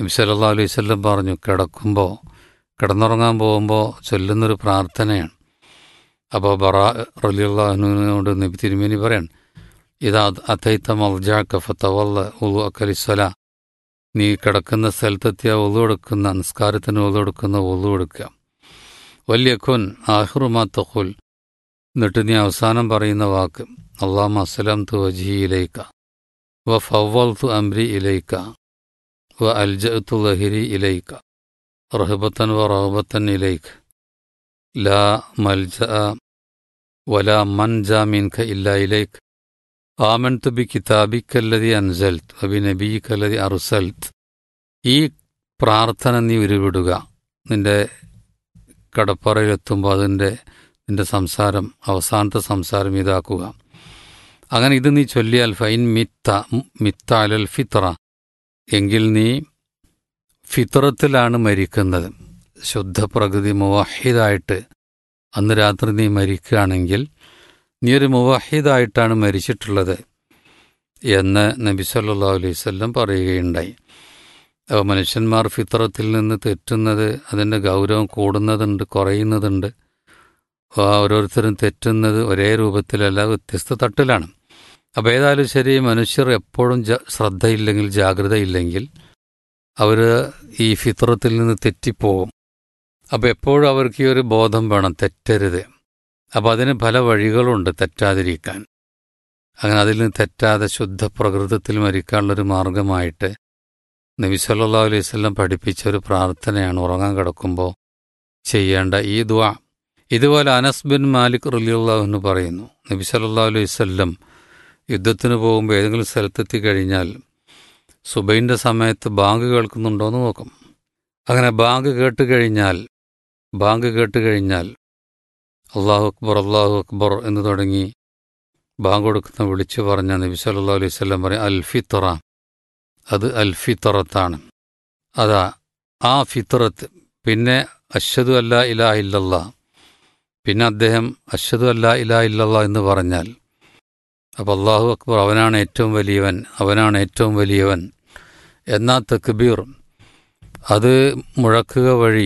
നബി സല്ലല്ലാഹു അലൈഹി വസല്ലം പറഞ്ഞു കിടക്കുമ്പോൾ കിടന്നുറങ്ങാൻ പോകുമ്പോൾ ചൊല്ലുന്നൊരു പ്രാർത്ഥനയാണ് അപ്പോൾ ബറ റലിയുള്ളതിനോട് നബി തിരുമേനി പറയാണ് ഇതാ അത്തൈത്ത മൽജാക്ക ഫത്തവല്ല ഉളു അക്കലിസ്വല നീ കിടക്കുന്ന സ്ഥലത്തെത്തിയ ഒളു എടുക്കുന്ന നിസ്കാരത്തിന് ഒളു എടുക്കുന്ന ഒളു എടുക്കുക വലിയ ഖുൻ ആഹ്റുമാ തഖുൽ എന്നിട്ട് നീ അവസാനം പറയുന്ന വാക്ക് അള്ളാഹ് അസ്സലാം തു വജി ഇലൈക്ക വ ഫവൽ തു അംരി ഇലൈക്ക വ അൽജഅത്തു ലഹിരി ഇലൈക്ക റഹബത്തൻ വ റഹബത്തൻ ഇലൈക്ക് ലാ മൽജ വലാ മൻജ മിൻക ഇല്ല ഇലൈക്ക് ആമൻതു ബി കിതാബിക്കല്ലതി അൻസൽത്ത് വബി നബീക്കല്ലതി അറുസൽത്ത് ഈ പ്രാർത്ഥന നീ ഉരുവിടുക നിന്റെ കടപ്പറയിലെത്തുമ്പോൾ അതിൻ്റെ നിന്റെ സംസാരം അവസാനത്തെ സംസാരം ഇതാക്കുക അങ്ങനെ ഇത് നീ ചൊല്ലിയാൽ ഫൈൻ മിത്ത മിത്ത അലൽ ഫിത്ര എങ്കിൽ നീ ഫിത്രത്തിലാണ് മരിക്കുന്നത് ശുദ്ധപ്രകൃതി മുവാഹിദായിട്ട് അന്ന് രാത്രി നീ മരിക്കുകയാണെങ്കിൽ നീ ഒരു മുവാഹിദായിട്ടാണ് മരിച്ചിട്ടുള്ളത് എന്ന് നബി സല്ലല്ലാഹു അലൈഹി വസല്ലം പറയുകയുണ്ടായി അപ്പോൾ മനുഷ്യന്മാർ ഫിത്രത്തിൽ നിന്ന് തെറ്റുന്നത് അതിൻ്റെ ഗൗരവം കൂടുന്നതുണ്ട് കുറയുന്നതുണ്ട് ഓരോരുത്തരും തെറ്റുന്നത് ഒരേ രൂപത്തിലല്ല വ്യത്യസ്ത തട്ടിലാണ് അപ്പോൾ ഏതായാലും ശരി മനുഷ്യർ എപ്പോഴും ശ്രദ്ധയില്ലെങ്കിൽ ജാഗ്രതയില്ലെങ്കിൽ അവർ ഈ ഫിത്രത്തിൽ നിന്ന് തെറ്റിപ്പോകും അപ്പോൾ എപ്പോഴും അവർക്ക് ഈ ഒരു ബോധം വേണം തെറ്റരുത് അപ്പോൾ അതിന് പല വഴികളുണ്ട് തെറ്റാതിരിക്കാൻ അങ്ങനെ അതിൽ നിന്ന് തെറ്റാതെ ശുദ്ധ പ്രകൃതത്തിൽ മരിക്കാനുള്ളൊരു മാർഗമായിട്ട് നബി സല്ലല്ലാഹു അലൈഹി വസല്ലം പഠിപ്പിച്ച ഒരു പ്രാർത്ഥനയാണ് ഉറങ്ങാൻ കിടക്കുമ്പോൾ ചെയ്യേണ്ട ഈ ദുആ ഇതുപോലെ അനസ് ബിൻ മാലിക് റലിയുള്ളാഹുന്ന് പറയുന്നു നബി സല്ലല്ലാഹു അലൈഹി വസല്ലം യുദ്ധത്തിന് പോകുമ്പോൾ ഏതെങ്കിലും സ്ഥലത്തെത്തി കഴിഞ്ഞാൽ സുബൈൻ്റെ സമയത്ത് ബാങ്ക് കേൾക്കുന്നുണ്ടോ എന്ന് നോക്കും അങ്ങനെ ബാങ്ക് കേട്ട് കഴിഞ്ഞാൽ ബാങ്ക് കേട്ട് കഴിഞ്ഞാൽ അള്ളാഹു അക്ബർ അള്ളാഹു അക്ബർ എന്ന് തുടങ്ങി ബാങ്ക് കൊടുക്കുന്ന വിളിച്ചു പറഞ്ഞ നബി സല്ലല്ലാഹു അലൈഹി വസല്ലം പറയും അൽ ഫിത്ര അത് അൽ ഫിത്തറത്താണ് അതാ ആ ഫിത്തറത്ത് പിന്നെ അഷദു അല്ല ഇലാ ഇല്ലല്ലാ പിന്നെ അദ്ദേഹം അഷദു അല്ല ഇലാ ഇല്ലല്ലാ എന്ന് പറഞ്ഞാൽ അപ്പോൾ അള്ളാഹു അക്ബർ അവനാണ് ഏറ്റവും വലിയവൻ അവനാണ് ഏറ്റവും വലിയവൻ എന്നാ തക്ബീർ അത് മുഴക്കുക വഴി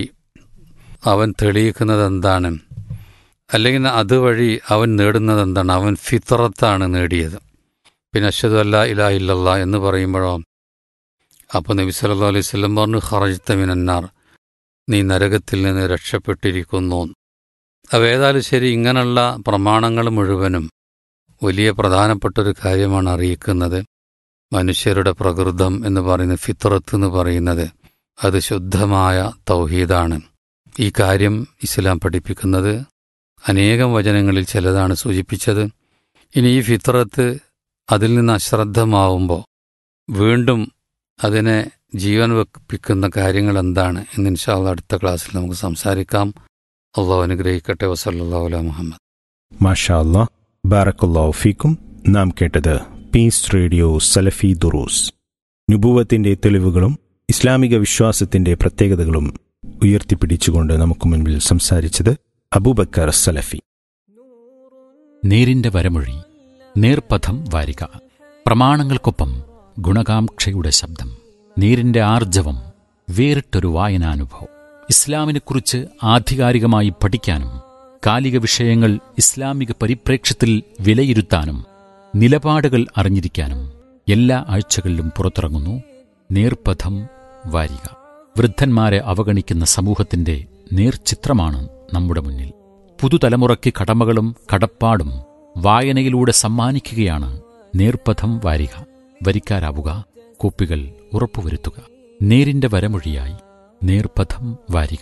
അവൻ തെളിയിക്കുന്നത് എന്താണ് അല്ലെങ്കിൽ അതുവഴി അവൻ നേടുന്നത് എന്താണ് അവൻ ഫിത്രത്താണ് നേടിയത് പിന്നെ അഷദു അല്ല ഇലാ ഇല്ലല്ലാ എന്ന് പറയുമ്പോഴോ അപ്പോൾ നബി സല്ലല്ലാഹു അലൈഹി വസല്ലം പറഞ്ഞു ഖറജ്ത മിനന്നാർ നീ നരകത്തിൽ നിന്ന് രക്ഷപ്പെട്ടിരിക്കുന്നു അപ്പോൾ ഏതായാലും ശരി ഇങ്ങനെയുള്ള പ്രമാണങ്ങൾ മുഴുവനും വലിയ പ്രധാനപ്പെട്ട ഒരു കാര്യമാണ് അറിയിക്കുന്നത് മനുഷ്യരുടെ പ്രകൃതം എന്ന് പറയുന്ന ഫിത്രത്ത് എന്ന് പറയുന്നത് അത് ശുദ്ധമായ തൗഹീദാണ് ഈ കാര്യം ഇസ്ലാം പഠിപ്പിക്കുന്നത് അനേകം വചനങ്ങളിൽ ചിലതാണ് സൂചിപ്പിച്ചത് ഇനി ഈ ഫിത്രത്ത് അതിൽ നിന്ന് അശ്രദ്ധമാവുമ്പോൾ വീണ്ടും അതിനെ ജീവൻ വെപ്പിക്കുന്ന കാര്യങ്ങൾ എന്താണ് എന്ന് ഇൻഷാല്ല അടുത്ത ക്ലാസ്സിൽ നമുക്ക് സംസാരിക്കാം അള്ളാഹു അനുഗ്രഹിക്കട്ടെ വസല്ലാ മുഹമ്മദ് മാഷാ അല്ലാ ബാറക്കുല്ലാഹു ഫീക്കും നാം കേട്ടത് പീസ് റേഡിയോ സലഫി ദുറൂസ് നുബുവത്തിന്റെ തെളിവുകളും ഇസ്ലാമിക വിശ്വാസത്തിന്റെ പ്രത്യേകതകളും ഉയർത്തിപ്പിടിച്ചുകൊണ്ട് നമുക്ക് മുൻപിൽ സംസാരിച്ചത് അബൂബക്കർ സലഫി നേരിന്റെ വരമൊഴി നേർപഥം വാരിക പ്രമാണങ്ങൾക്കൊപ്പം ഗുണകാംക്ഷയുടെ ശബ്ദം നേരിന്റെ ആർജവം വേറിട്ടൊരു വായനാനുഭവം ഇസ്ലാമിനെക്കുറിച്ച് ആധികാരികമായി പഠിക്കാനും കാലിക വിഷയങ്ങൾ ഇസ്ലാമിക പരിപ്രേക്ഷ്യത്തിൽ വിലയിരുത്താനും നിലപാടുകൾ അറിഞ്ഞിരിക്കാനും എല്ലാ ആഴ്ചകളിലും പുറത്തിറങ്ങുന്നു നേർപഥം വാരിക വൃദ്ധന്മാരെ അവഗണിക്കുന്ന സമൂഹത്തിന്റെ നേർചിത്രമാണ് നമ്മുടെ മുന്നിൽ പുതുതലമുറയ്ക്ക് കടമകളും കടപ്പാടും വായനയിലൂടെ സമ്മാനിക്കുകയാണ് നേർപഥം വാരിക വരിക്കാരാവുക കോപ്പികൾ ഉറപ്പുവരുത്തുക നേരിന്റെ വരമൊഴിയായി നേർപഥം വാരിക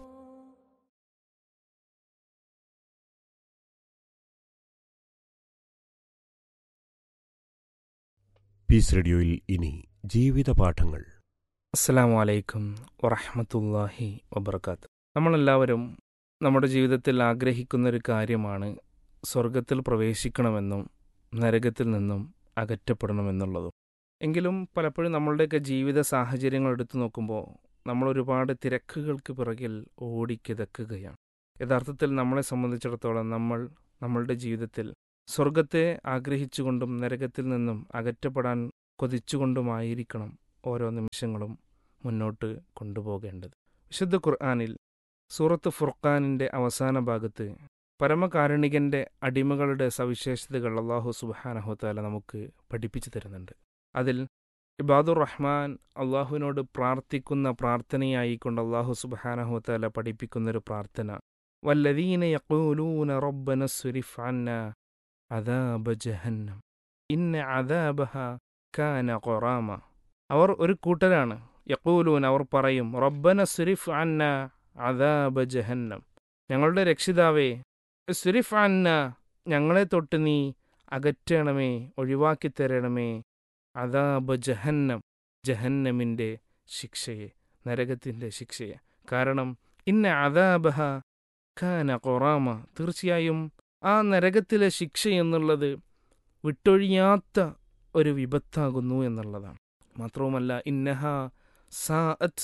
പീസ് റേഡിയോയിൽ ഇനി ജീവിത പാഠങ്ങൾ അസ്സലാമു അലൈക്കും വറഹമത്തല്ലാഹി വബർക്കാത്ത് നമ്മളെല്ലാവരും നമ്മുടെ ജീവിതത്തിൽ ആഗ്രഹിക്കുന്ന ഒരു കാര്യമാണ് സ്വർഗത്തിൽ പ്രവേശിക്കണമെന്നും നരകത്തിൽ നിന്നും അകറ്റപ്പെടണമെന്നുള്ളതും എങ്കിലും പലപ്പോഴും നമ്മളുടെയൊക്കെ ജീവിത സാഹചര്യങ്ങൾ എടുത്തു നോക്കുമ്പോൾ നമ്മൾ ഒരുപാട് തിരക്കുകൾക്ക് പിറകിൽ ഓടിക്കിതക്കുകയാണ് യഥാർത്ഥത്തിൽ നമ്മളെ സംബന്ധിച്ചിടത്തോളം നമ്മൾ നമ്മളുടെ ജീവിതത്തിൽ സ്വർഗത്തെ ആഗ്രഹിച്ചുകൊണ്ടും നരകത്തിൽ നിന്നും അകറ്റപ്പെടാൻ കൊതിച്ചുകൊണ്ടുമായിരിക്കണം ഓരോ നിമിഷങ്ങളും മുന്നോട്ട് കൊണ്ടുപോകേണ്ടത് വിശുദ്ധ ഖുർആാനിൽ സൂറത്ത് ഫുർഖാനിൻ്റെ അവസാന ഭാഗത്ത് പരമകാരുണികൻ്റെ അടിമകളുടെ സവിശേഷതകൾ അള്ളാഹു സുബാനഹുത്താല നമുക്ക് പഠിപ്പിച്ചു തരുന്നുണ്ട് അതിൽ ഇബാദുർ റഹ്മാൻ അള്ളാഹുവിനോട് പ്രാർത്ഥിക്കുന്ന പ്രാർത്ഥനയായിക്കൊണ്ട് അള്ളാഹു സുബാനഹുത്താല പഠിപ്പിക്കുന്നൊരു പ്രാർത്ഥന വല്ലദീന യഖൂലൂന റബ്ബന സുരിഫ് അന്ന അദാബ ജഹന്നം ഇന്ന അദാബഹ കാന ഖൊറാമ അവർ ഒരു കൂട്ടരാണ് യഖൂലൂൻ അവർ പറയും റബ്ബന സുരിഫ് അന്ന അദാബ ജഹന്നം ഞങ്ങളുടെ രക്ഷിതാവേ സുരിഫ് അന്ന ഞങ്ങളെ തൊട്ട് നീ അകറ്റണമേ ഒഴിവാക്കി തരണമേ അദാബ ജഹന്നം ജഹന്നമിൻ്റെ ശിക്ഷയെ നരകത്തിൻ്റെ ശിക്ഷയെ കാരണം ഇന്ന അദാബഹ ഖാന ഖൊറാമ തീർച്ചയായും ആ നരകത്തിലെ ശിക്ഷ എന്നുള്ളത് വിട്ടൊഴിയാത്ത ഒരു വിപത്താകുന്നു എന്നുള്ളതാണ് മാത്രവുമല്ല ഇന്നഹ സാഅത്ത്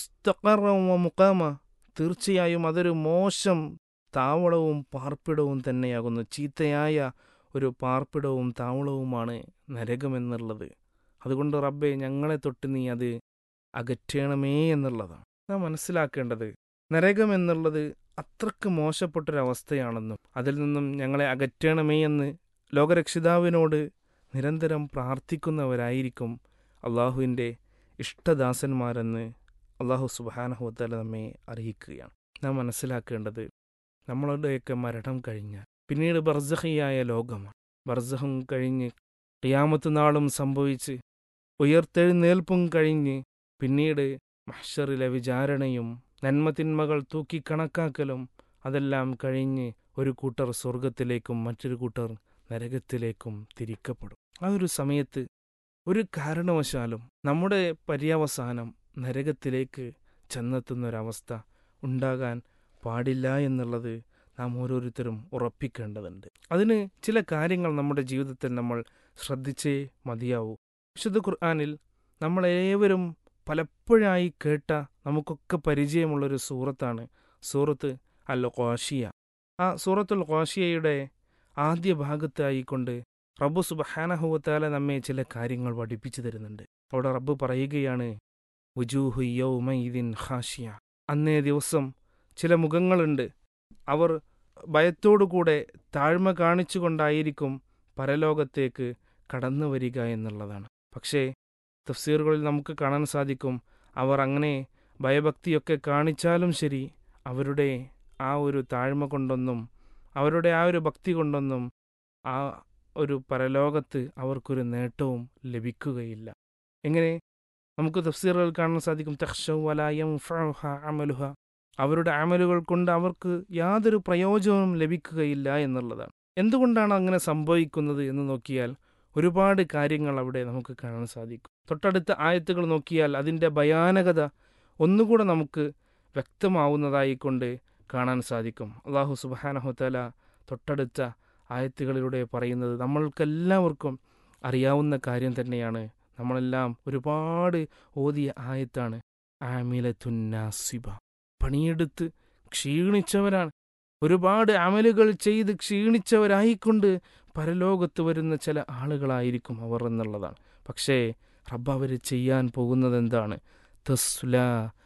മുസ്തഖറ മുഖാമ തീർച്ചയായും അതൊരു മോശം താവളവും പാർപ്പിടവും തന്നെയാകുന്നു ചീത്തയായ ഒരു പാർപ്പിടവും താവളവുമാണ് നരകമെന്നുള്ളത് അതുകൊണ്ട് റബ്ബെ ഞങ്ങളെ തൊട്ട് നീ അത് അകറ്റണമേ എന്നുള്ളതാണ് നാം മനസ്സിലാക്കേണ്ടത് നരകം എന്നുള്ളത് അത്രക്ക് മോശപ്പെട്ടൊരവസ്ഥയാണെന്നും അതിൽ നിന്നും ഞങ്ങളെ അകറ്റണമേ എന്ന് ലോകരക്ഷിതാവിനോട് നിരന്തരം പ്രാർത്ഥിക്കുന്നവരായിരിക്കും അള്ളാഹുവിൻ്റെ ഇഷ്ടദാസന്മാരെന്ന് അള്ളാഹു സുബാനഹുത്തല നമ്മെ അറിയിക്കുകയാണ് നാം മനസ്സിലാക്കേണ്ടത് നമ്മളുടെയൊക്കെ മരണം കഴിഞ്ഞാൽ പിന്നീട് ബർസഹിയായ ലോകമാണ് ബർസഹം കഴിഞ്ഞ് ഖിയാമത്ത് നാളും സംഭവിച്ച് ഉയർത്തെഴുന്നേൽപ്പും കഴിഞ്ഞ് പിന്നീട് മഹ്ഷറിലെ വിചാരണയും നന്മതിന്മകൾ തൂക്കിക്കണക്കാക്കലും അതെല്ലാം കഴിഞ്ഞ് ഒരു കൂട്ടർ സ്വർഗത്തിലേക്കും മറ്റൊരു കൂട്ടർ നരകത്തിലേക്കും തിരിക്കപ്പെടും ആ ഒരു സമയത്ത് ഒരു കാരണവശാലും നമ്മുടെ പര്യവസാനം നരകത്തിലേക്ക് ചെന്നെത്തുന്നൊരവസ്ഥ ഉണ്ടാകാൻ പാടില്ല എന്നുള്ളത് നാം ഓരോരുത്തരും ഉറപ്പിക്കേണ്ടതുണ്ട് അതിന് ചില കാര്യങ്ങൾ നമ്മുടെ ജീവിതത്തിൽ നമ്മൾ ശ്രദ്ധിച്ചേ മതിയാവൂ വിശുദ്ധ ഖുർആാനിൽ നമ്മളേവരും പലപ്പോഴായി കേട്ട നമുക്കൊക്കെ പരിചയമുള്ളൊരു സൂറത്താണ് സൂറത്ത് അൽ ഖാഷിയ ആ സൂറത്തുൽ ഖാഷിയയുടെ ആദ്യ ഭാഗത്തായിക്കൊണ്ട് റബ്ബു സുബഹാനഹുവത്താല നമ്മെ ചില കാര്യങ്ങൾ പഠിപ്പിച്ചു തരുന്നുണ്ട് അവിടെ റബ്ബ് പറയുകയാണ് വുജൂഹു യൗമൈദിൻ ഖാഷിയ അന്നേ ദിവസം ചില മുഖങ്ങളുണ്ട് അവർ ഭയത്തോടുകൂടെ താഴ്മ കാണിച്ചുകൊണ്ടായിരിക്കും പരലോകത്തേക്ക് കടന്നു വരിക എന്നുള്ളതാണ് പക്ഷേ തഫ്സീറുകളിൽ നമുക്ക് കാണാൻ സാധിക്കും അവർ അങ്ങനെ ഭയഭക്തിയൊക്കെ കാണിച്ചാലും ശരി അവരുടെ ആ ഒരു താഴ്മ കൊണ്ടൊന്നും അവരുടെ ആ ഒരു ഭക്തി കൊണ്ടൊന്നും ആ ഒരു പരലോകത്ത് അവർക്കൊരു നേട്ടവും ലഭിക്കുകയില്ല എങ്ങനെ നമുക്ക് തഫ്സീറുകൾ കാണാൻ സാധിക്കും തഹ്ഷൗ വലായം ഫഹ അമലുഹ അവരുടെ അമലുകൾ കൊണ്ട് അവർക്ക് യാതൊരു പ്രയോജനവും ലഭിക്കുകയില്ല എന്നുള്ളതാണ് എന്തുകൊണ്ടാണ് അങ്ങനെ സംഭവിക്കുന്നത് എന്ന് നോക്കിയാൽ ഒരുപാട് കാര്യങ്ങൾ അവിടെ നമുക്ക് കാണാൻ സാധിക്കും തൊട്ടടുത്ത ആയത്തുകൾ നോക്കിയാൽ അതിൻ്റെ ഭയാനകത ഒന്നുകൂടെ നമുക്ക് വ്യക്തമാവുന്നതായിക്കൊണ്ട് കാണാൻ സാധിക്കും അള്ളാഹു സുബാനഹുത്തല തൊട്ടടുത്ത ആയത്തുകളിലൂടെ പറയുന്നത് നമ്മൾക്കെല്ലാവർക്കും അറിയാവുന്ന കാര്യം തന്നെയാണ് നമ്മളെല്ലാം ഒരുപാട് ഓതിയ ആയത്താണ് ആമിലത്തുന്നാസിബ പണിയെടുത്ത് ക്ഷീണിച്ചവരാണ് ഒരുപാട് അമലുകൾ ചെയ്ത് ക്ഷീണിച്ചവരായിക്കൊണ്ട് പരലോകത്ത് വരുന്ന ചില ആളുകളായിരിക്കും അവർ എന്നുള്ളതാണ് പക്ഷേ റബ്ബ് അവർ ചെയ്യാൻ പോകുന്നത് എന്താണ് തസ്ല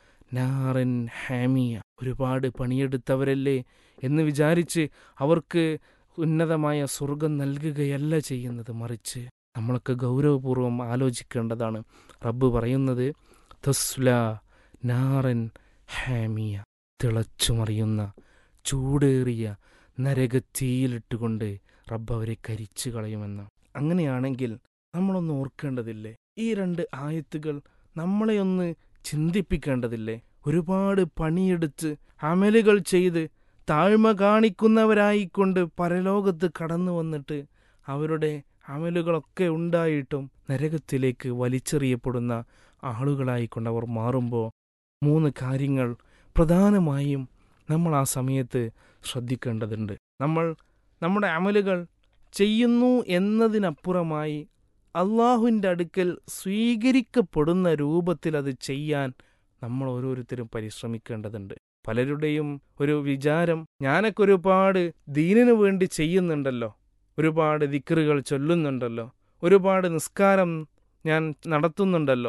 നാറൻ ഹാമിയ ഒരുപാട് പണിയെടുത്തവരല്ലേ എന്ന് വിചാരിച്ച് അവർക്ക് ഉന്നതമായ സ്വർഗം നൽകുകയല്ല ചെയ്യുന്നത് മറിച്ച് നമ്മളൊക്കെ ഗൗരവപൂർവ്വം ആലോചിക്കേണ്ടതാണ് റബ്ബ് പറയുന്നത് തസ്ല നാറൻ ഹാമിയ തിളച്ചുമറിയുന്ന ചൂടേറിയ നരകത്തീയിലിട്ടുകൊണ്ട് റബ്ബ് അവരെ കരിച്ചു കളയുമെന്ന് അങ്ങനെയാണെങ്കിൽ നമ്മളൊന്ന് ഓർക്കേണ്ടതില്ലേ ഈ രണ്ട് ആയത്തുകൾ നമ്മളെ ഒന്ന് ചിന്തിപ്പിക്കേണ്ടതില്ലേ ഒരുപാട് പണിയെടുത്ത് അമലുകൾ ചെയ്ത് താഴ്മ കാണിക്കുന്നവരായിക്കൊണ്ട് പരലോകത്ത് കടന്നു വന്നിട്ട് അവരുടെ അമലുകളൊക്കെ ഉണ്ടായിട്ടും നരകത്തിലേക്ക് വലിച്ചെറിയപ്പെടുന്ന ആളുകളായിക്കൊണ്ട് അവർ മാറുമ്പോൾ മൂന്ന് കാര്യങ്ങൾ പ്രധാനമായും നമ്മൾ ആ സമയത്ത് ശ്രദ്ധിക്കേണ്ടതുണ്ട് നമ്മൾ നമ്മുടെ അമലുകൾ ചെയ്യുന്നു എന്നതിനപ്പുറമായി അള്ളാഹുവിൻ്റെ അടുക്കൽ സ്വീകരിക്കപ്പെടുന്ന രൂപത്തിൽ അത് ചെയ്യാൻ നമ്മൾ ഓരോരുത്തരും പരിശ്രമിക്കേണ്ടതുണ്ട് പലരുടെയും ഒരു വിചാരം ഞാനൊക്കെ ഒരുപാട് ദീനിനു വേണ്ടി ചെയ്യുന്നുണ്ടല്ലോ ഒരുപാട് ദിക്കറുകൾ ചൊല്ലുന്നുണ്ടല്ലോ ഒരുപാട് നിസ്കാരം ഞാൻ നടത്തുന്നുണ്ടല്ലോ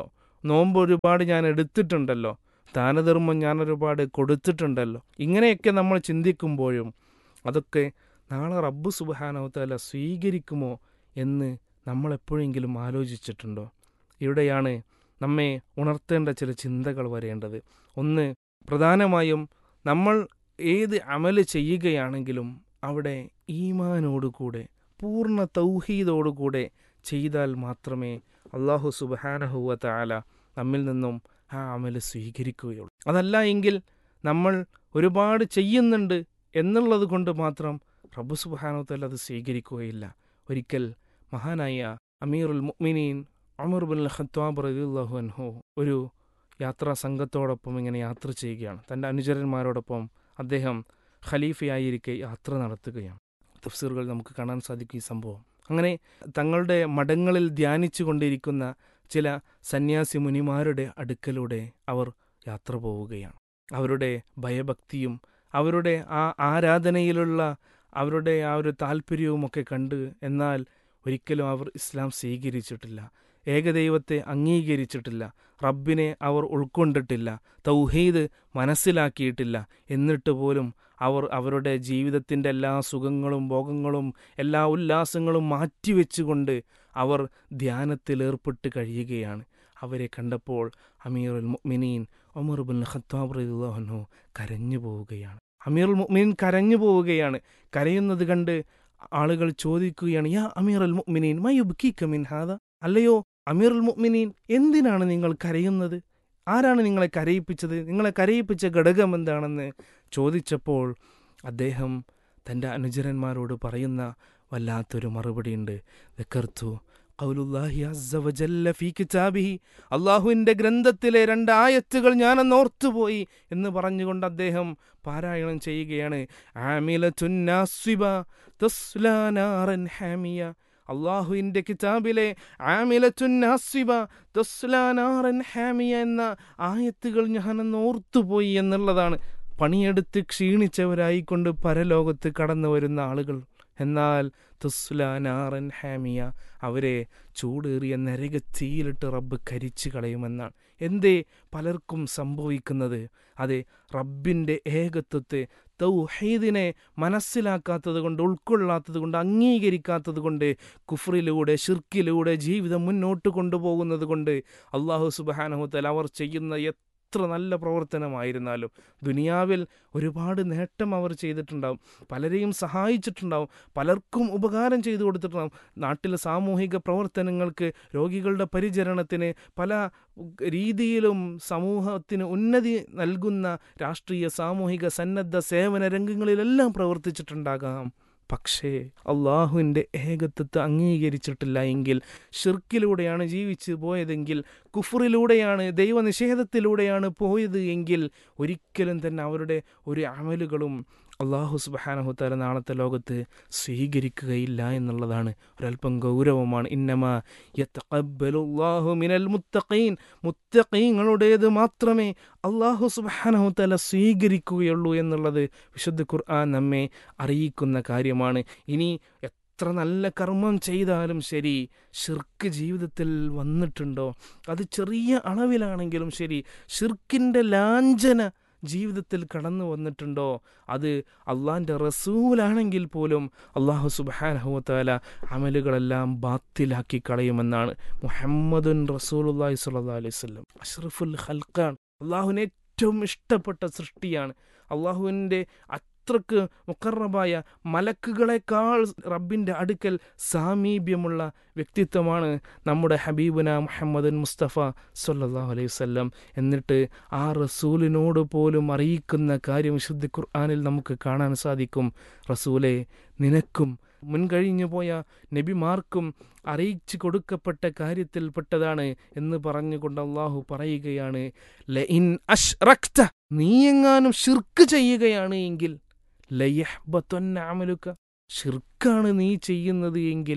നോമ്പ് ഒരുപാട് ഞാൻ എടുത്തിട്ടുണ്ടല്ലോ ദാനധർമ്മം ഞാൻ ഒരുപാട് കൊടുത്തിട്ടുണ്ടല്ലോ ഇങ്ങനെയൊക്കെ നമ്മൾ ചിന്തിക്കുമ്പോഴും അതൊക്കെ നാളെ റബ്ബ് സുബാനവത്തല്ല സ്വീകരിക്കുമോ എന്ന് നമ്മൾ എപ്പോഴെങ്കിലും ആലോചിച്ചിട്ടുണ്ടോ ഇവിടെയാണ് നമ്മെ ഉണർത്തേണ്ട ചില ചിന്തകൾ വരേണ്ടത് ഒന്ന് പ്രധാനമായും നമ്മൾ ഏത് അമല് ചെയ്യുകയാണെങ്കിലും അവിടെ ഈമാനോടുകൂടെ പൂർണ്ണ തൗഹീദോടുകൂടെ ചെയ്താൽ മാത്രമേ അള്ളാഹു സുബഹാനഹുവ താല നമ്മിൽ നിന്നും ആ അമല് സ്വീകരിക്കുകയുള്ളൂ അതല്ല എങ്കിൽ നമ്മൾ ഒരുപാട് ചെയ്യുന്നുണ്ട് എന്നുള്ളത് കൊണ്ട് മാത്രം റബ്ബു സുബാനോത്തല്ല അത് സ്വീകരിക്കുകയില്ല ഒരിക്കൽ മഹാനായ അമീറുൽ മുഅ്മിനീൻ അമർ ബുൽ ഖത്താബ് റളിയല്ലാഹു അൻഹു ഒരു യാത്രാ സംഘത്തോടൊപ്പം ഇങ്ങനെ യാത്ര ചെയ്യുകയാണ് തൻ്റെ അനുചരന്മാരോടൊപ്പം അദ്ദേഹം ഖലീഫയായിരിക്കെ യാത്ര നടത്തുകയാണ് തഫ്സീറുകൾ നമുക്ക് കാണാൻ സാധിക്കും ഈ സംഭവം അങ്ങനെ തങ്ങളുടെ മഠങ്ങളിൽ ധ്യാനിച്ചു കൊണ്ടിരിക്കുന്ന ചില സന്യാസി മുനിമാരുടെ അടുക്കലൂടെ അവർ യാത്ര പോവുകയാണ് അവരുടെ ഭയഭക്തിയും അവരുടെ ആ ആരാധനയിലുള്ള അവരുടെ ആ ഒരു താല്പര്യവുമൊക്കെ കണ്ട് എന്നാൽ ഒരിക്കലും അവർ ഇസ്ലാം സ്വീകരിച്ചിട്ടില്ല ഏകദൈവത്തെ അംഗീകരിച്ചിട്ടില്ല റബ്ബിനെ അവർ ഉൾക്കൊണ്ടിട്ടില്ല തൗഹീദ് മനസ്സിലാക്കിയിട്ടില്ല എന്നിട്ട് പോലും അവർ അവരുടെ ജീവിതത്തിൻ്റെ എല്ലാ സുഖങ്ങളും ഭോഗങ്ങളും എല്ലാ ഉല്ലാസങ്ങളും മാറ്റിവെച്ചുകൊണ്ട് അവർ ധ്യാനത്തിലേർപ്പെട്ട് കഴിയുകയാണ് അവരെ കണ്ടപ്പോൾ അമീറുൽ മുഅ്മിനീൻ ഒമർ ബുൽ ഖത്താബ് റളിയല്ലാഹു കരഞ്ഞു പോവുകയാണ് അമീറുൽ മുഅ്മിനീൻ കരഞ്ഞു പോവുകയാണ് കരയുന്നത് കണ്ട് ആളുകൾ ചോദിക്കുകയാണ് യാ അമീറുൽ മുഅ്മിനീൻ മയുബ്കീക മിൻ ഹാദ അല്ലയോ അമീറുൽ മുഅ്മിനീൻ എന്തിനാണ് നിങ്ങൾ കരയുന്നത് ആരാണ് നിങ്ങളെ കരയിപ്പിച്ചത് നിങ്ങളെ കരയിപ്പിച്ച ഘടകം എന്താണെന്ന് ചോദിച്ചപ്പോൾ അദ്ദേഹം തൻ്റെ അനുചരന്മാരോട് പറയുന്ന വല്ലാത്തൊരു മറുപടിയുണ്ട് ദക്കർത്തു ഖൗലുല്ലാഹി അസ്സ വജല്ല ഫീ കിതാബിഹി അള്ളാഹുവിൻ്റെ ഗ്രന്ഥത്തിലെ രണ്ട് ആയത്തുകൾ ഞാനന്ന് ഓർത്തുപോയി എന്ന് പറഞ്ഞുകൊണ്ട് അദ്ദേഹം പാരായണം ചെയ്യുകയാണ് ആമിലത്തുൻ നാസിബ തസ്ലാ നാറൻ ഹാമിയ അള്ളാഹുവിൻ്റെ കിതാബിലെ ആമിലത്തുൻ നാസിബ തസ്ലാ നാറൻ ഹാമിയ എന്ന ആയത്തുകൾ ഞാനന്ന് ഓർത്തുപോയി എന്നുള്ളതാണ് പണിയെടുത്ത് ക്ഷീണിച്ചവരായിക്കൊണ്ട് പരലോകത്ത് കടന്നു വരുന്ന ആളുകൾ എന്നാൽ തുസ്ല നാറൻ ഹാമിയ അവരെ ചൂടേറിയ നരകത്തീയിലിട്ട് റബ്ബ് കരിച്ചു കളയുമെന്നാണ് എന്തേ പലർക്കും സംഭവിക്കുന്നത് അതെ റബ്ബിൻ്റെ ഏകത്വത്തെ തൗഹീദിനെ മനസ്സിലാക്കാത്തത് കൊണ്ട് ഉൾക്കൊള്ളാത്തത് കൊണ്ട് അംഗീകരിക്കാത്തത് കൊണ്ട് കുഫറിലൂടെ ഷിർക്കിലൂടെ ജീവിതം മുന്നോട്ട് കൊണ്ടുപോകുന്നത് കൊണ്ട് അള്ളാഹു സുബാനഹുത്തൽ അവർ ചെയ്യുന്ന എത്ര നല്ല പ്രവർത്തനമായിരുന്നാലും ദുനിയാവിൽ ഒരുപാട് നേട്ടം അവർ ചെയ്തിട്ടുണ്ടാവും പലരെയും സഹായിച്ചിട്ടുണ്ടാവും പലർക്കും ഉപകാരം ചെയ്തു കൊടുത്തിട്ടുണ്ടാവും നാട്ടിലെ സാമൂഹിക പ്രവർത്തനങ്ങൾക്ക് രോഗികളുടെ പരിചരണത്തിന് പല രീതിയിലും സമൂഹത്തിന് ഉന്നതി നൽകുന്ന രാഷ്ട്രീയ സാമൂഹിക സന്നദ്ധ സേവന രംഗങ്ങളിലെല്ലാം പ്രവർത്തിച്ചിട്ടുണ്ടാകാം പക്ഷേ അള്ളാഹുവിൻ്റെ ഏകത്വത്തെ അംഗീകരിച്ചിട്ടില്ല എങ്കിൽ ഷിർക്കിലൂടെയാണ് ജീവിച്ചു പോയതെങ്കിൽ കുഫറിലൂടെയാണ് ദൈവനിഷേധത്തിലൂടെയാണ് പോയത് എങ്കിൽ ഒരിക്കലും തന്നെ അവരുടെ ഒരു അമലുകളും അള്ളാഹു സുബാനഹുത്താല നാളത്തെ ലോകത്ത് സ്വീകരിക്കുകയില്ല എന്നുള്ളതാണ് ഒരല്പം ഗൗരവമാണ് ഇന്നമ യത്തഖബ്ബലുല്ലാഹു മിനൽ മുത്തഖീൻ മുത്തഖീങ്ങളുടേത് മാത്രമേ അള്ളാഹു സുബാനഹുത്താല സ്വീകരിക്കുകയുള്ളൂ എന്നുള്ളത് വിശുദ്ധ ഖുർആൻ നമ്മെ അറിയിക്കുന്ന കാര്യമാണ് ഇനി എത്ര നല്ല കർമ്മം ചെയ്താലും ശരി ഷിർക്ക് ജീവിതത്തിൽ വന്നിട്ടുണ്ടോ അത് ചെറിയ അളവിലാണെങ്കിലും ശരി ഷിർക്കിൻ്റെ ലാഞ്ചന ജീവിതത്തിൽ കടന്നു വന്നിട്ടുണ്ടോ അത് അള്ളാഹിൻ്റെ റസൂലാണെങ്കിൽ പോലും അള്ളാഹു സുബാനഹുവത്താല അമലുകളെല്ലാം ബാത്തിലാക്കി കളയുമെന്നാണ് മുഹമ്മദുൻ റസൂലുല്ലാഹി സ്വല്ലാ അലൈഹി സ്വലം അഷ്റഫുൽ ഹൽക്കാണ് അള്ളാഹുവിന് ഏറ്റവും ഇഷ്ടപ്പെട്ട സൃഷ്ടിയാണ് അള്ളാഹുവിൻ്റെ അത്രക്ക് മുക്കറബായ മലക്കുകളെക്കാൾ റബ്ബിൻ്റെ അടുക്കൽ സാമീപ്യമുള്ള വ്യക്തിത്വമാണ് നമ്മുടെ ഹബീബുന മുഹമ്മദൻ മുസ്തഫ സല്ലാഹു അലൈഹി വല്ലം എന്നിട്ട് ആ റസൂലിനോട് പോലും അറിയിക്കുന്ന കാര്യം വിശുദ്ധ ഖുർആാനിൽ നമുക്ക് കാണാൻ സാധിക്കും റസൂലെ നിനക്കും മുൻകഴിഞ്ഞു പോയ നബിമാർക്കും അറിയിച്ചു കൊടുക്കപ്പെട്ട കാര്യത്തിൽപ്പെട്ടതാണ് എന്ന് പറഞ്ഞുകൊണ്ട് അള്ളാഹു പറയുകയാണ് ലഇൻ അഷ്റക്ത നീ എങ്ങാനും ഷിർക്ക് ചെയ്യുകയാണ് എങ്കിൽ ലയഹ്ബത്തൊന്ന അമലുക്ക ഷിർക്കാണ് നീ ചെയ്യുന്നത് എങ്കിൽ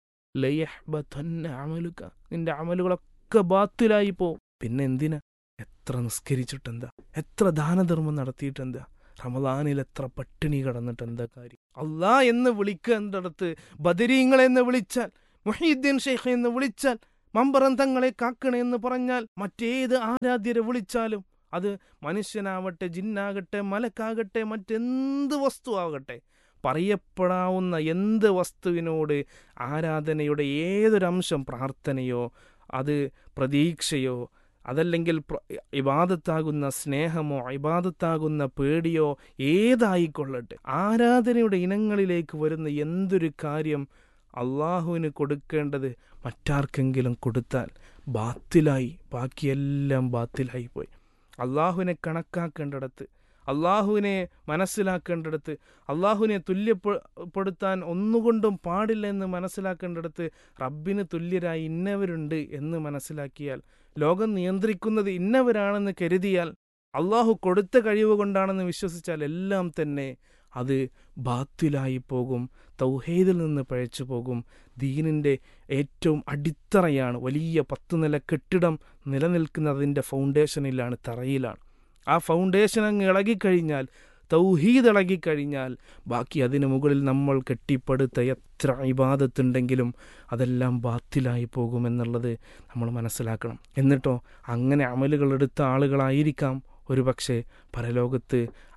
ലയഹ്ബത്തൊന്ന അമലുക്ക നിന്റെ അമലുകളൊക്കെ ബാത്തിലായി പോ പിന്നെ എന്തിനാ എത്ര നിസ്കരിച്ചിട്ടെന്താ എത്ര ദാനധർമ്മം നടത്തിയിട്ടെന്താ റമദാനിൽ എത്ര പട്ടിണി കടന്നിട്ട് എന്താ കാര്യം അള്ളാ എന്ന് വിളിക്കേണ്ടടുത്ത് ബദരീങ്ങളെ എന്ന് വിളിച്ചാൽ മുഹീദ്ദീൻ ഷെയ്ഖ് എന്ന് വിളിച്ചാൽ മമ്പറന്തങ്ങളെ കാക്കണേ എന്ന് പറഞ്ഞാൽ മറ്റേത് ആരാധ്യരെ വിളിച്ചാലും അത് മനുഷ്യനാവട്ടെ ജിന്നാകട്ടെ മലക്കാകട്ടെ മറ്റെന്ത് വസ്തു ആകട്ടെ പറയപ്പെടാവുന്ന എന്ത് വസ്തുവിനോട് ആരാധനയുടെ ഏതൊരംശം പ്രാർത്ഥനയോ അത് പ്രതീക്ഷയോ അതല്ലെങ്കിൽ ഇബാദത്താകുന്ന സ്നേഹമോ ഇബാദത്താകുന്ന പേടിയോ ഏതായിക്കൊള്ളട്ടെ ആരാധനയുടെ ഇനങ്ങളിലേക്ക് വരുന്ന എന്തൊരു കാര്യം അള്ളാഹുവിന് കൊടുക്കേണ്ടത് മറ്റാർക്കെങ്കിലും കൊടുത്താൽ ബാത്തിലായി ബാക്കിയെല്ലാം ബാത്തിലായി പോയി അള്ളാഹുവിനെ കണക്കാക്കേണ്ടിടത്ത് അള്ളാഹുവിനെ മനസ്സിലാക്കേണ്ടിടത്ത് അള്ളാഹുവിനെ തുല്യപ്പെടുത്താൻ ഒന്നുകൊണ്ടും പാടില്ല എന്ന് മനസ്സിലാക്കേണ്ടിടത്ത് റബ്ബിന് തുല്യരായി ഇന്നവരുണ്ട് എന്ന് മനസ്സിലാക്കിയാൽ ലോകം നിയന്ത്രിക്കുന്നത് ഇന്നവരാണെന്ന് കരുതിയാൽ അള്ളാഹു കൊടുത്ത കഴിവ് കൊണ്ടാണെന്ന് വിശ്വസിച്ചാൽ എല്ലാം തന്നെ അത് ബാത്തിലായി പോകും തൗഹീദിൽ നിന്ന് പഴച്ചു പോകും ദീനിൻ്റെ ഏറ്റവും അടിത്തറയാണ് വലിയ പത്ത് നില കെട്ടിടം നിലനിൽക്കുന്നതിൻ്റെ ഫൗണ്ടേഷനിലാണ് തറയിലാണ് ആ ഫൗണ്ടേഷൻ അങ്ങ് ഇളകിക്കഴിഞ്ഞാൽ തൗഹീദ് ഇളകിക്കഴിഞ്ഞാൽ ബാക്കി അതിനു മുകളിൽ നമ്മൾ കെട്ടിപ്പടുത്ത എത്ര ഇബാദത്തുണ്ടെങ്കിലും അതെല്ലാം ബാത്തിലായി പോകുമെന്നുള്ളത് നമ്മൾ മനസ്സിലാക്കണം എന്നിട്ടോ അങ്ങനെ അമലുകൾ എടുത്ത ആളുകളായിരിക്കാം ഒരുപക്ഷെ പരലോകത്ത്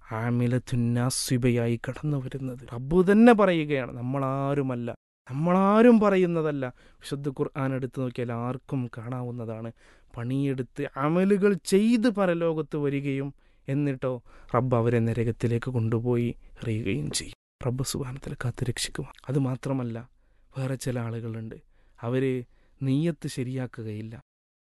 ആമിലത്തുന്നാസിബയായി കടന്നു വരുന്നത് റബ്ബു തന്നെ പറയുകയാണ് നമ്മളാരുമല്ല നമ്മളാരും പറയുന്നതല്ല വിശുദ്ധ ഖുർആൻ എടുത്തു നോക്കിയാൽ ആർക്കും കാണാവുന്നതാണ് പണിയെടുത്ത് അമലുകൾ ചെയ്ത് പരലോകത്ത് വരികയും എന്നിട്ടോ റബ്ബ് അവരെ നരകത്തിലേക്ക് കൊണ്ടുപോയി എറിയുകയും ചെയ്യും റബ്ബ് സുബാനത്തിൽ കാത്ത് രക്ഷിക്കുക അത് മാത്രമല്ല വേറെ ചില ആളുകളുണ്ട് അവർ നെയ്യത്ത് ശരിയാക്കുകയില്ല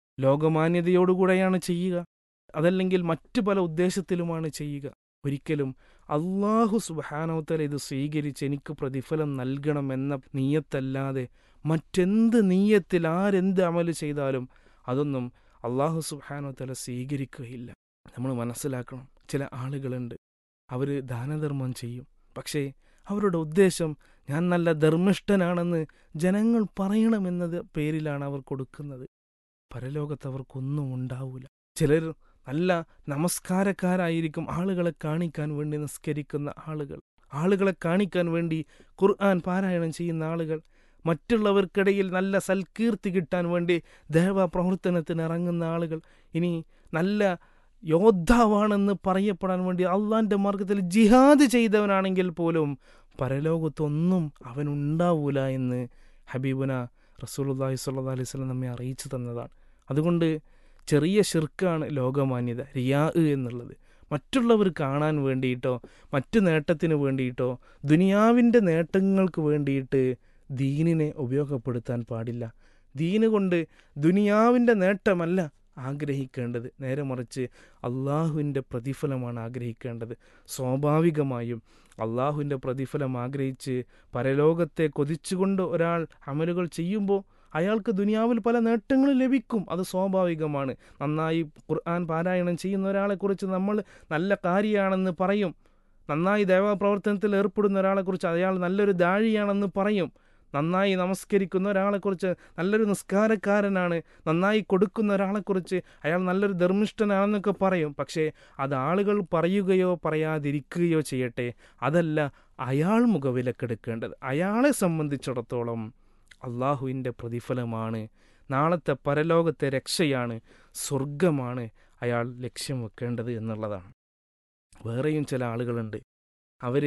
ലോകമാന്യതയോടുകൂടെയാണ് ചെയ്യുക അതല്ലെങ്കിൽ മറ്റു പല ഉദ്ദേശത്തിലുമാണ് ചെയ്യുക ഒരിക്കലും അള്ളാഹു സുബാനോത്തല ഇത് സ്വീകരിച്ച് എനിക്ക് പ്രതിഫലം നൽകണമെന്ന നീയത്തല്ലാതെ മറ്റെന്ത് നീയത്തിൽ ആരെന്ത് അമല് ചെയ്താലും അതൊന്നും അള്ളാഹു സുബാനോത്തല സ്വീകരിക്കുകയില്ല നമ്മൾ മനസ്സിലാക്കണം ചില ആളുകളുണ്ട് അവർ ദാനധർമ്മം ചെയ്യും പക്ഷേ അവരുടെ ഉദ്ദേശം ഞാൻ നല്ല ധർമ്മിഷ്ഠനാണെന്ന് ജനങ്ങൾ പറയണമെന്നത് പേരിലാണ് അവർ കൊടുക്കുന്നത് പരലോകത്ത് അവർക്കൊന്നും ഉണ്ടാവില്ല ചിലർ നല്ല നമസ്കാരക്കാരായിരിക്കും ആളുകളെ കാണിക്കാൻ വേണ്ടി നിസ്കരിക്കുന്ന ആളുകൾ ആളുകളെ കാണിക്കാൻ വേണ്ടി ഖുർആൻ പാരായണം ചെയ്യുന്ന ആളുകൾ മറ്റുള്ളവർക്കിടയിൽ നല്ല സൽകീർത്തി കിട്ടാൻ വേണ്ടി ദേവ പ്രവർത്തനത്തിന് ഇറങ്ങുന്ന ആളുകൾ ഇനി നല്ല യോദ്ധാവാണെന്ന് പറയപ്പെടാൻ വേണ്ടി അള്ളാന്റെ മാർഗത്തിൽ ജിഹാദ് ചെയ്തവനാണെങ്കിൽ പോലും പരലോകത്തൊന്നും അവനുണ്ടാവൂല എന്ന് ഹബീബുന റസൂലുല്ലാഹി സ്വല്ലാ അലൈഹി സ്വലം നമ്മെ അറിയിച്ചു തന്നതാണ് അതുകൊണ്ട് ചെറിയ ഷിർക്കാണ് ലോകമാന്യത റിയാ എന്നുള്ളത് മറ്റുള്ളവർ കാണാൻ വേണ്ടിയിട്ടോ മറ്റു നേട്ടത്തിന് വേണ്ടിയിട്ടോ ദുനിയാവിൻ്റെ നേട്ടങ്ങൾക്ക് വേണ്ടിയിട്ട് ദീനിനെ ഉപയോഗപ്പെടുത്താൻ പാടില്ല ദീന് കൊണ്ട് ദുനിയാവിൻ്റെ നേട്ടമല്ല ആഗ്രഹിക്കേണ്ടത് നേരെ മറിച്ച് അള്ളാഹുവിൻ്റെ പ്രതിഫലമാണ് ആഗ്രഹിക്കേണ്ടത് സ്വാഭാവികമായും അള്ളാഹുവിൻ്റെ പ്രതിഫലം ആഗ്രഹിച്ച് പരലോകത്തെ കൊതിച്ചുകൊണ്ട് ഒരാൾ അമലുകൾ ചെയ്യുമ്പോൾ അയാൾക്ക് ദുനിയാവിൽ പല നേട്ടങ്ങളും ലഭിക്കും അത് സ്വാഭാവികമാണ് നന്നായി ഖുർആൻ പാരായണം ചെയ്യുന്ന ഒരാളെക്കുറിച്ച് നമ്മൾ നല്ല കാര്യമാണെന്ന് പറയും നന്നായി ദേവപ്രവർത്തനത്തിൽ ഏർപ്പെടുന്ന ഒരാളെക്കുറിച്ച് അയാൾ നല്ലൊരു ദാഴിയാണെന്ന് പറയും നന്നായി നമസ്കരിക്കുന്ന ഒരാളെക്കുറിച്ച് നല്ലൊരു നിസ്കാരക്കാരനാണ് നന്നായി കൊടുക്കുന്ന ഒരാളെക്കുറിച്ച് അയാൾ നല്ലൊരു ധർമ്മിഷ്ഠനാണെന്നൊക്കെ പറയും പക്ഷേ അത് ആളുകൾ പറയുകയോ പറയാതിരിക്കുകയോ ചെയ്യട്ടെ അതല്ല അയാൾ മുഖവിലക്കെടുക്കേണ്ടത് അയാളെ സംബന്ധിച്ചിടത്തോളം അള്ളാഹുവിൻ്റെ പ്രതിഫലമാണ് നാളത്തെ പരലോകത്തെ രക്ഷയാണ് സ്വർഗമാണ് അയാൾ ലക്ഷ്യം വെക്കേണ്ടത് എന്നുള്ളതാണ് വേറെയും ചില ആളുകളുണ്ട് അവർ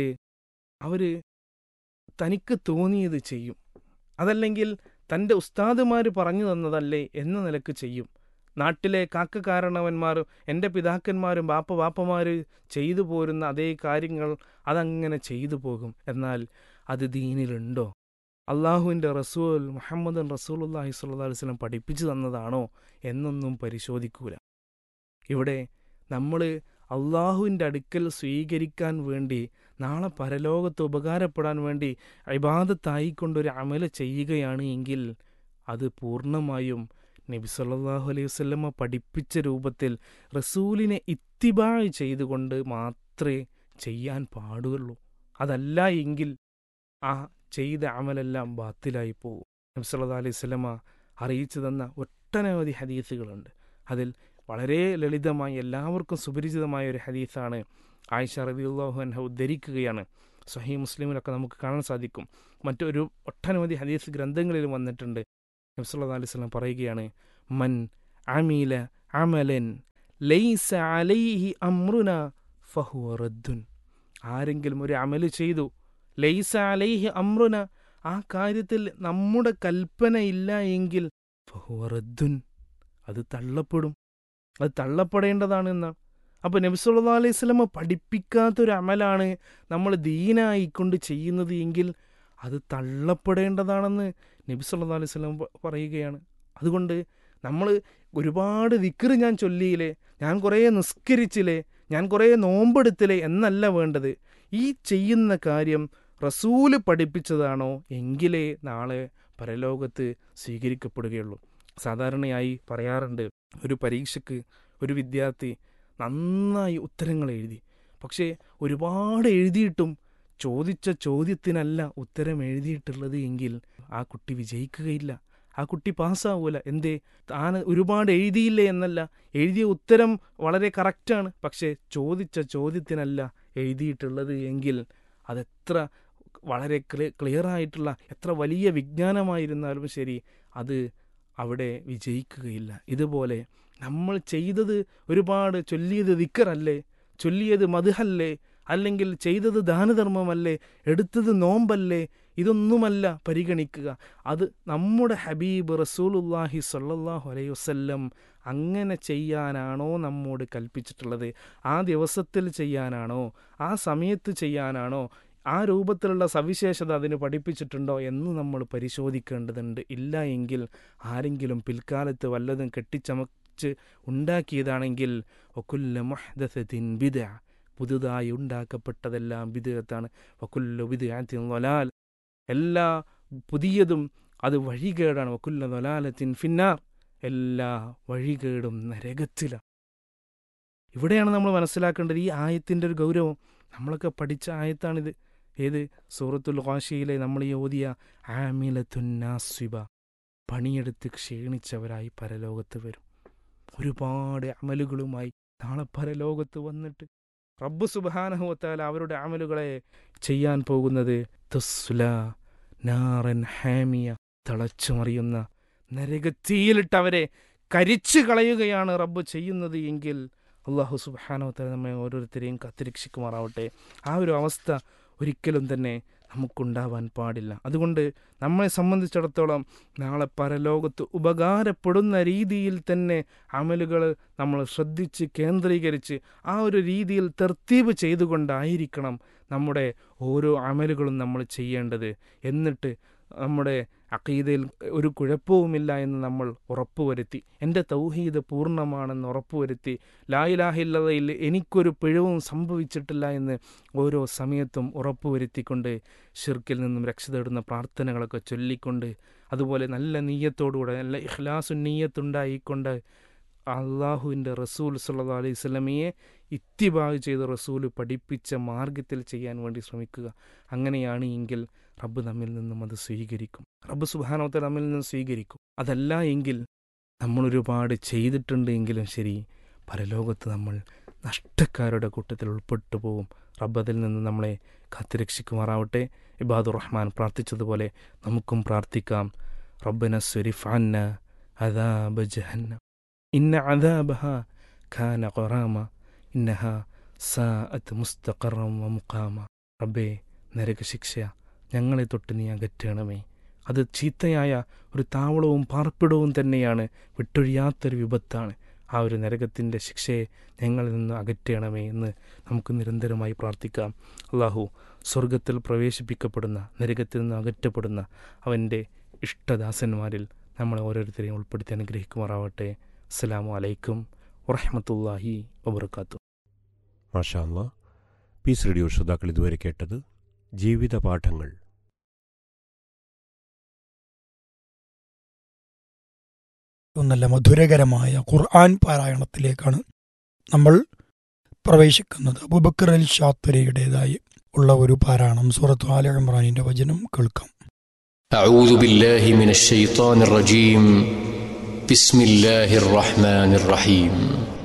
അവർ തനിക്ക് തോന്നിയത് ചെയ്യും അതല്ലെങ്കിൽ തൻ്റെ ഉസ്താദുമാർ പറഞ്ഞു തന്നതല്ലേ എന്ന നിലക്ക് ചെയ്യും നാട്ടിലെ കാക്കക്കാരണവന്മാരും എൻ്റെ പിതാക്കന്മാരും ബാപ്പ ബാപ്പമാർ ചെയ്തു പോരുന്ന അതേ കാര്യങ്ങൾ അതങ്ങനെ ചെയ്തു പോകും എന്നാൽ അത് ദീനിലുണ്ടോ അള്ളാഹുവിൻ്റെ റസൂൽ മുഹമ്മദ് റസൂലുല്ലാഹി സ്വല്ലാ വസ്ലം പഠിപ്പിച്ചു തന്നതാണോ എന്നൊന്നും പരിശോധിക്കൂല ഇവിടെ നമ്മൾ അള്ളാഹുവിൻ്റെ അടുക്കൽ സ്വീകരിക്കാൻ വേണ്ടി നാളെ പരലോകത്ത് ഉപകാരപ്പെടാൻ വേണ്ടി ഇബാദത്തായിക്കൊണ്ടൊരു അമല ചെയ്യുകയാണ് എങ്കിൽ അത് പൂർണ്ണമായും നബി സല്ലാഹു അലൈഹി വസ്ലമ പഠിപ്പിച്ച രൂപത്തിൽ റസൂലിനെ ഇത്തിബാഴ് ചെയ്തുകൊണ്ട് മാത്രമേ ചെയ്യാൻ പാടുള്ളൂ അതല്ല എങ്കിൽ ആ ചെയ്ത അമലെല്ലാം ബാത്തിലായി പോകും നബി സല്ലാ അലൈഹി സ്വലമ അറിയിച്ചു തന്ന ഒട്ടനവധി ഹദീസുകളുണ്ട് അതിൽ വളരെ ലളിതമായി എല്ലാവർക്കും സുപരിചിതമായ ഒരു ഹദീസാണ് ആയിഷ റബിയുള്ളാഹു അൻഹ ഉദ്ധരിക്കുകയാണ് സഹി മുസ്ലിമിലൊക്കെ നമുക്ക് കാണാൻ സാധിക്കും മറ്റൊരു ഒട്ടനവധി ഹദീസ് ഗ്രന്ഥങ്ങളിലും വന്നിട്ടുണ്ട് നബ്സല്ലാ അലൈഹി സ്വലം പറയുകയാണ് മൻ അമീല അമലൻ ലൈസ അലൈഹി അമ്രുന ഫഹുവ റദ്ദുൻ ആരെങ്കിലും ഒരു അമല് ചെയ്തു ലൈസ അലൈഹി അമ്രുന ആ കാര്യത്തിൽ നമ്മുടെ കൽപ്പന ഇല്ല എങ്കിൽ ഫഹുവ റദ്ദുൻ അത് തള്ളപ്പെടും അത് തള്ളപ്പെടേണ്ടതാണ് എന്നാണ് അപ്പോൾ നബിസുല്ലാ അലൈഹി സ്വലമ പഠിപ്പിക്കാത്തൊരു അമലാണ് നമ്മൾ ദീനായിക്കൊണ്ട് ചെയ്യുന്നത് എങ്കിൽ അത് തള്ളപ്പെടേണ്ടതാണെന്ന് നബി സല്ലാ അലൈഹി സ്വലം പറയുകയാണ് അതുകൊണ്ട് നമ്മൾ ഒരുപാട് ദിക്കറ് ഞാൻ ചൊല്ലിയില്ലേ ഞാൻ കുറേ നിസ്കരിച്ചില്ലേ ഞാൻ കുറേ നോമ്പെടുത്തില്ലേ എന്നല്ല വേണ്ടത് ഈ ചെയ്യുന്ന കാര്യം റസൂല് പഠിപ്പിച്ചതാണോ എങ്കിലേ നാളെ പരലോകത്ത് സ്വീകരിക്കപ്പെടുകയുള്ളൂ സാധാരണയായി പറയാറുണ്ട് ഒരു പരീക്ഷയ്ക്ക് ഒരു വിദ്യാർത്ഥി നന്നായി ഉത്തരങ്ങൾ എഴുതി പക്ഷേ ഒരുപാട് എഴുതിയിട്ടും ചോദിച്ച ചോദ്യത്തിനല്ല ഉത്തരം എഴുതിയിട്ടുള്ളത് എങ്കിൽ ആ കുട്ടി വിജയിക്കുകയില്ല ആ കുട്ടി പാസ്സാവൂല എന്തേ താൻ ഒരുപാട് എഴുതിയില്ലേ എന്നല്ല എഴുതിയ ഉത്തരം വളരെ കറക്റ്റാണ് പക്ഷേ ചോദിച്ച ചോദ്യത്തിനല്ല എഴുതിയിട്ടുള്ളത് എങ്കിൽ അതെത്ര വളരെ ക്ലിയർ ആയിട്ടുള്ള എത്ര വലിയ വിജ്ഞാനമായിരുന്നാലും ശരി അത് അവിടെ വിജയിക്കുകയില്ല ഇതുപോലെ നമ്മൾ ചെയ്തത് ഒരുപാട് ചൊല്ലിയത് ദിക്കറല്ലേ ചൊല്ലിയത് മധുഹല്ലേ അല്ലെങ്കിൽ ചെയ്തത് ദാനധർമ്മമല്ലേ എടുത്തത് നോമ്പല്ലേ ഇതൊന്നുമല്ല പരിഗണിക്കുക അത് നമ്മുടെ ഹബീബ് റസൂലുല്ലാഹി സല്ലാഹു അലൈഹി വസ്ല്ലം അങ്ങനെ ചെയ്യാനാണോ നമ്മോട് കൽപ്പിച്ചിട്ടുള്ളത് ആ ദിവസത്തിൽ ചെയ്യാനാണോ ആ സമയത്ത് ചെയ്യാനാണോ ആ രൂപത്തിലുള്ള സവിശേഷത അതിന് പഠിപ്പിച്ചിട്ടുണ്ടോ എന്ന് നമ്മൾ പരിശോധിക്കേണ്ടതുണ്ട് ഇല്ല എങ്കിൽ ആരെങ്കിലും പിൽക്കാലത്ത് വല്ലതും കെട്ടിച്ചമച്ച് ഉണ്ടാക്കിയതാണെങ്കിൽ ഒക്കുല്ല മഹ്ദത്തിൻ ബിദ പുതുതായി ഉണ്ടാക്കപ്പെട്ടതെല്ലാം ബിദത്താണ് വക്കുല്ല ബിദാത്തിൻ വലാൽ എല്ലാ പുതിയതും അത് വഴികേടാണ് വക്കുല്ല വലാലത്തിൻ ഫിന്നാർ എല്ലാ വഴികേടും നരകത്തിലാണ് ഇവിടെയാണ് നമ്മൾ മനസ്സിലാക്കേണ്ടത് ഈ ആയത്തിൻ്റെ ഒരു ഗൗരവം നമ്മളൊക്കെ പഠിച്ച ആയത്താണിത് ഏത് സൂറത്തുൽ ഖാഷിയിലെ നമ്മൾ ഈ ഓതിയ ആമിലത്തുന്നാസ്വിബ പണിയെടുത്ത് ക്ഷീണിച്ചവരായി പരലോകത്ത് വരും ഒരുപാട് അമലുകളുമായി നാളെ പരലോകത്ത് വന്നിട്ട് റബ്ബ് സുബാനഹുവത്താൽ അവരുടെ അമലുകളെ ചെയ്യാൻ പോകുന്നത് തസ്ല നാറൻ ഹാമിയ തിളച്ചുമറിയുന്ന നരകത്തീയിലിട്ട് അവരെ കരിച്ചു കളയുകയാണ് റബ്ബ് ചെയ്യുന്നത് എങ്കിൽ അള്ളാഹു സുബാനോത്തല നമ്മെ ഓരോരുത്തരെയും കത്തിരക്ഷിക്കുമാറാവട്ടെ ആ ഒരു അവസ്ഥ ഒരിക്കലും തന്നെ നമുക്കുണ്ടാവാൻ പാടില്ല അതുകൊണ്ട് നമ്മളെ സംബന്ധിച്ചിടത്തോളം നാളെ പരലോകത്ത് ഉപകാരപ്പെടുന്ന രീതിയിൽ തന്നെ അമലുകൾ നമ്മൾ ശ്രദ്ധിച്ച് കേന്ദ്രീകരിച്ച് ആ ഒരു രീതിയിൽ തെർത്തീവ് ചെയ്തുകൊണ്ടായിരിക്കണം നമ്മുടെ ഓരോ അമലുകളും നമ്മൾ ചെയ്യേണ്ടത് എന്നിട്ട് നമ്മുടെ അക്കീതയിൽ ഒരു കുഴപ്പവുമില്ല എന്ന് നമ്മൾ ഉറപ്പുവരുത്തി എൻ്റെ തൗഹീദ് പൂർണ്ണമാണെന്ന് ഉറപ്പുവരുത്തി ലായിലാഹില്ലതയിൽ എനിക്കൊരു പിഴവും സംഭവിച്ചിട്ടില്ല എന്ന് ഓരോ സമയത്തും ഉറപ്പുവരുത്തിക്കൊണ്ട് ഷിർക്കിൽ നിന്നും രക്ഷ തേടുന്ന പ്രാർത്ഥനകളൊക്കെ ചൊല്ലിക്കൊണ്ട് അതുപോലെ നല്ല നീയത്തോടുകൂടെ നല്ല ഇഖ്ലാസു നീയത്തുണ്ടായിക്കൊണ്ട് അള്ളാഹുവിൻ്റെ റസൂൽ സല്ലാ അലൈഹി സ്വലമയെ ഇത്തിബാഗ് ചെയ്ത് റസൂൽ പഠിപ്പിച്ച മാർഗത്തിൽ ചെയ്യാൻ വേണ്ടി ശ്രമിക്കുക അങ്ങനെയാണ് എങ്കിൽ റബ്ബ് നമ്മിൽ നിന്നും അത് സ്വീകരിക്കും റബ്ബ് സുബാനോത്തെ നമ്മിൽ നിന്നും സ്വീകരിക്കും അതല്ല എങ്കിൽ നമ്മൾ ഒരുപാട് ചെയ്തിട്ടുണ്ട് എങ്കിലും ശരി പരലോകത്ത് നമ്മൾ നഷ്ടക്കാരുടെ കൂട്ടത്തിൽ ഉൾപ്പെട്ടു പോകും റബ്ബ് അതിൽ നിന്ന് നമ്മളെ കാത്തുരക്ഷിക്കുമാറാവട്ടെ ഇബാദുർ റഹ്മാൻ പ്രാർത്ഥിച്ചതുപോലെ നമുക്കും പ്രാർത്ഥിക്കാം റബ്ബന സുരിഫാന്ന അദാബ ജഹന്ന ഇന്ന അദാബഹ ഖാന ഖറാമ ഇന്നഹ സാഅത്ത് മുസ്തഖറം വ മുഖാമ റബ്ബേ നരകശിക്ഷ ഞങ്ങളെ തൊട്ട് നീ അകറ്റണമേ അത് ചീത്തയായ ഒരു താവളവും പാർപ്പിടവും തന്നെയാണ് വിട്ടൊഴിയാത്തൊരു വിപത്താണ് ആ ഒരു നരകത്തിൻ്റെ ശിക്ഷയെ ഞങ്ങളിൽ നിന്ന് അകറ്റണമേ എന്ന് നമുക്ക് നിരന്തരമായി പ്രാർത്ഥിക്കാം അള്ളാഹു സ്വർഗത്തിൽ പ്രവേശിപ്പിക്കപ്പെടുന്ന നരകത്തിൽ നിന്ന് അകറ്റപ്പെടുന്ന അവൻ്റെ ഇഷ്ടദാസന്മാരിൽ നമ്മളെ ഓരോരുത്തരെയും ഉൾപ്പെടുത്തി അനുഗ്രഹിക്കുമാറാവട്ടെ അസ്സലാമു അലൈക്കും വറഹമത്തല്ലാഹി വബർക്കാത്തു മാഷാ അല്ലാ പീസ് റേഡിയോ ശ്രോതാക്കൾ ഇതുവരെ കേട്ടത് ജീവിത പാഠങ്ങൾ നല്ല മധുരകരമായ ഖുർആൻ പാരായണത്തിലേക്കാണ് നമ്മൾ പ്രവേശിക്കുന്നത് അബുബക്കർ അൽ ഷാത്തുരയുടേതായി ഉള്ള ഒരു പാരായണം സൂറത്ത് ആല ഇമ്രാനിന്റെ വചനം കേൾക്കാം أعوذ بالله من الشيطان الرجيم بسم الله الرحمن الرحيم